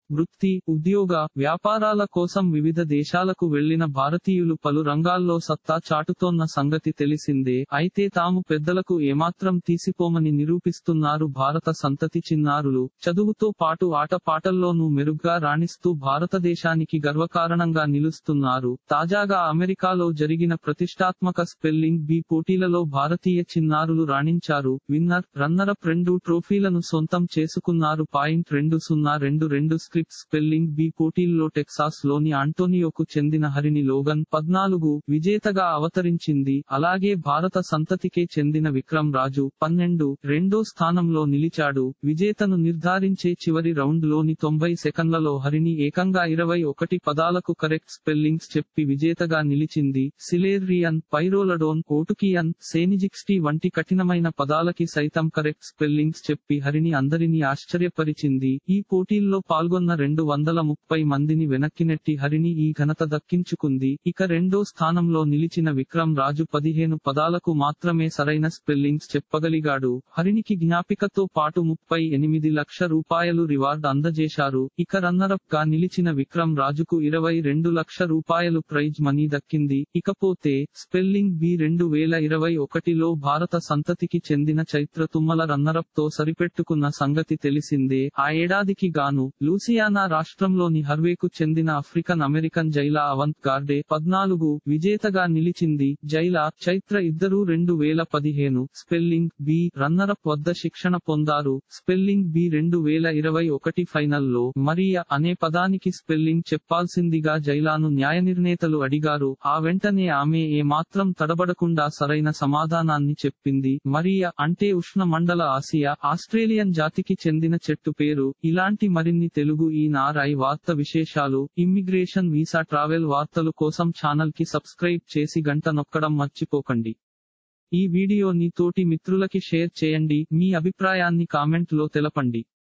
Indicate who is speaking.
Speaker 1: వృత్తి ఉద్యోగ వ్యాపారాల కోసం వివిధ దేశాలకు వెళ్లిన భారతీయులు పలు రంగాల్లో సత్తా చాటుతోన్న సంగతి తెలిసిందే అయితే తాము పెద్దలకు ఏమాత్రం తీసిపోమని నిరూపిస్తున్నారు భారత సంతతి చిన్నారులు చదువుతో పాటు ఆటపాటల్లోనూ మెరుగ్గా రాణిస్తూ భారతదేశానికి గర్వకారణంగా నిలుస్తున్నారు తాజాగా అమెరికాలో జరిగిన ప్రతిష్టాత్మక స్పెల్లింగ్ బీ పోటీలలో భారతీయ చిన్నారులు రాణించారు విన్నర్ రన్నరప్ రెండు ట్రోఫీలను సొంతం చేసుకున్నారు పాయింట్ రెండు సున్నా రెండు రెండు స్క్రిప్ట్ స్పెల్లింగ్ బీ పోటీల్లో టెక్సాస్ లోని ఆంటోనియోకు చెందిన హరిణి లోగన్ పద్నాలుగు విజేతగా అవతరించింది అలాగే భారత సంతతికే చెందిన విక్రమ్ రాజు పన్నెండు రెండో స్థానంలో నిలిచాడు విజేతను నిర్ధారించే చివరి రౌండ్ లోని తొంభై సెకండ్లలో హరిణి ఏకంగా ఇరవై ఒకటి పదాలకు కరెక్ట్ స్పెల్లింగ్స్ చెప్పి విజేతగా నిలిచింది సిలేర్రియన్ పైరోలడోన్ ఓటుకియన్ సేనిజిక్స్టీ వంటి కఠినమైన పదాలకి సైతం కరెక్ట్ స్పెల్లింగ్స్ చెప్పి హరిని అందరినీ ఆశ్చర్యపరిచింది ఈ పోటీల్లో పాల్గొన్న రెండు వందల ముప్పై మందిని వెనక్కి నెట్టి హరిని ఈ ఘనత దక్కించుకుంది ఇక రెండో స్థానంలో నిలిచిన విక్రమ్ రాజు పదిహేను పదాలకు మాత్రమే సరైన స్పెల్లింగ్స్ చెప్పగలిగాడు హరినికి జ్ఞాపికతో పాటు ముప్పై ఎనిమిది లక్ష రూపాయలు రివార్డ్ అందజేశారు ఇక రన్నరప్ గా నిలిచిన విక్రమ్ రాజుకు ఇరవై రెండు లక్ష రూపాయలు ప్రైజ్ మనీ దక్కింది ఇకపోతే స్పెల్లింగ్ బి రెండు వేల ఇరవై ఒకటిలో భారత సంతతికి చెందిన చైత్ర తుమ్మల రన్నరప్ తో సరిపెట్టుకున్న సంగతి తెలిసిందే ఆ ఏడాదికి గాను లూసియానా రాష్ట్రంలోని హర్వేకు చెందిన ఆఫ్రికన్ అమెరికన్ జైలా అవంత్ గార్డే పద్నాలుగు విజేతగా నిలిచింది జైలా చైత్ర ఇద్దరూ రెండు వేల పదిహేను స్పెల్లింగ్ బి రన్నరప్ వద్ద శిక్షణ పొందారు స్పెల్లింగ్ బి రెండు వేల ఇరవై ఒకటి ఫైనల్లో మరియా అనే పదానికి స్పెల్లింగ్ చెప్పాల్సిందిగా జైలాను న్యాయ నిర్ణేతలు అడిగారు ఆ వెంటనే ఆమె ఏ మాత్రం తడబడకుండా సరైన సమాధానాన్ని చెప్పింది మరియా అంటే ఉష్ణ మండల ఆసియా ఆస్ట్రేలియన్ జాతికి చెందిన చెట్టు పేరు ఇలాంటి మరిన్ని తెలుగు ఈ నారాయి వార్త విశేషాలు ఇమ్మిగ్రేషన్ వీసా ట్రావెల్ వార్తలు కోసం ఛానల్ కి సబ్స్క్రైబ్ చేసి గంట నొక్కడం మర్చిపోకండి ఈ వీడియోని తోటి మిత్రులకి షేర్ చేయండి మీ అభిప్రాయాన్ని కామెంట్ లో తెలపండి